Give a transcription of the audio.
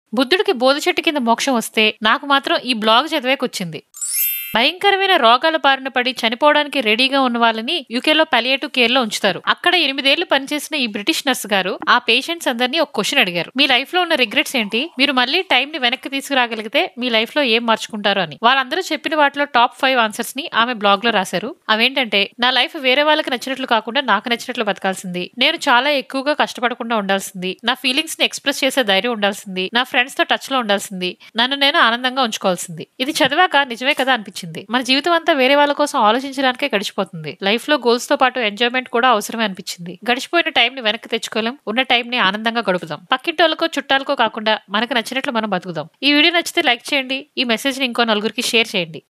బుద్ధుడికి బోధి చెట్టు కింద మోక్షం వస్తే నాకు మాత్రం ఈ బ్లాగ్ చదివేకొచ్చింది భయంకరమైన రోగాల బారిన పడి చనిపోవడానికి రెడీగా ఉన్న వాళ్ళని యూకేలో పాలియేటివ్ కేర్ లో ఉంచుతారు అక్కడ ఎనిమిదేళ్లు పనిచేసిన ఈ బ్రిటిష్ నర్స్ గారు ఆ పేషెంట్స్ అందరినీ ఒక క్వశ్చన్ అడిగారు మీ లైఫ్ లో ఉన్న రిగ్రెట్స్ ఏంటి మీరు మళ్ళీ టైం ని వెనక్కి తీసుకురాగలిగితే మీ లైఫ్ లో ఏం మార్చుకుంటారు అని వాళ్ళందరూ చెప్పిన వాటిలో టాప్ ఫైవ్ ఆన్సర్స్ ని ఆమె బ్లాగ్ లో రాశారు అవేంటంటే నా లైఫ్ వేరే వాళ్ళకి నచ్చినట్లు కాకుండా నాకు నచ్చినట్లు బతకాల్సింది నేను చాలా ఎక్కువగా కష్టపడకుండా ఉండాల్సింది నా ఫీలింగ్స్ ని ఎక్స్ప్రెస్ చేసే ధైర్యం ఉండాల్సింది నా ఫ్రెండ్స్ తో టచ్ లో ఉండాల్సింది నన్ను నేను ఆనందంగా ఉంచుకోవాల్సింది ఇది చదివాక నిజమే కదా అనిపించింది మన జీవితం అంతా వేరే వాళ్ళ కోసం ఆలోచించడానికే గడిచిపోతుంది లైఫ్ లో గోల్స్ తో పాటు ఎంజాయ్మెంట్ కూడా అవసరమే అనిపించింది గడిచిపోయిన టైం ని వెనక్కి తెచ్చుకోలేం ఉన్న టైం ని ఆనందంగా గడుపుదాం పక్కింటోళ్ళకో చుట్టాలకో కాకుండా మనకు నచ్చినట్లు మనం బతుకుదాం ఈ వీడియో నచ్చితే లైక్ చేయండి ఈ మెసేజ్ ని ఇంకో నలుగురికి షేర్ చేయండి